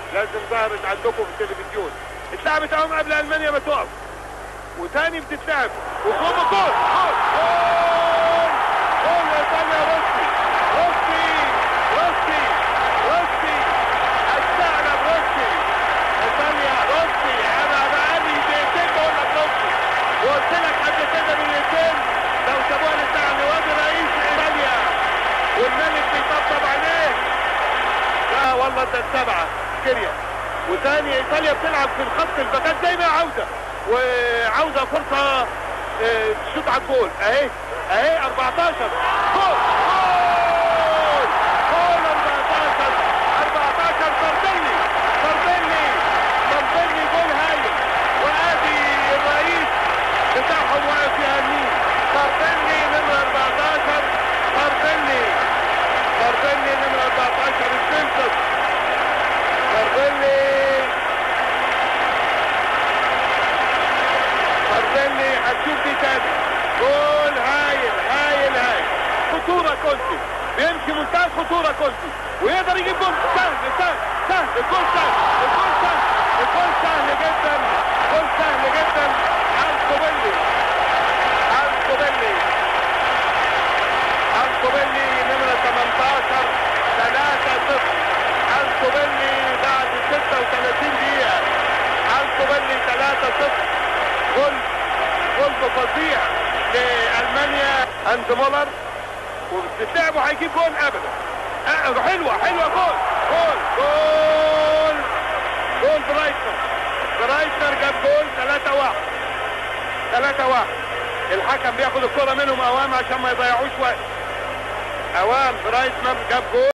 لازم ظهرت عندكم في التلفزيون اتلعبت اهم قبل المانيا ما تقف وتاني بتتلعب وجول جول جول جول جول يا ايطاليا روسي روسي روسي روسي الثعلب روسي ايطاليا روسي انا بقالي دقيقتين بقول لك روسي وقلت لك قبل كده دقيقتين لو سابوها للثعلب وادي رئيس ايطاليا والملك بيطبطب عليه لا والله ده السبعه سيريا وثاني ايطاليا بتلعب في الخط الباكات زي ما عاوزه وعاوزه فرصه آه، تشوط على الجول اهي اهي 14 جول جول جول 14 14 فردلي فردلي فردلي جول هايل وادي الرئيس بتاعهم واقف يهنيه فردلي نمره 14 فردلي فردلي نمره 14 السنتر فردلي فردلي هتشوف دي تاني جول هايل هايل هايل خطورة كونتي بيمشي منتهى الخطورة كونتي ويقدر يجيب جول سهل سهل سهل الجول سهل الجول سهل الجول سهل جدا جول سهل جدا الكوبيلي الكوبيلي الكوبيلي نمرة 18 3 0 الكوبيلي بعد 36 دقيقة الكوبيلي 3 0 جول جول فظيع لألمانيا هانز مولر وبتتلعب وهيجيب جول أبدا آه، حلوة حلوة جول جول جول جول برايتنر برايتنر جاب جول 3 1 3 1 الحكم بياخد الكرة منهم أوام عشان ما يضيعوش وقت أوام برايتنر جاب جول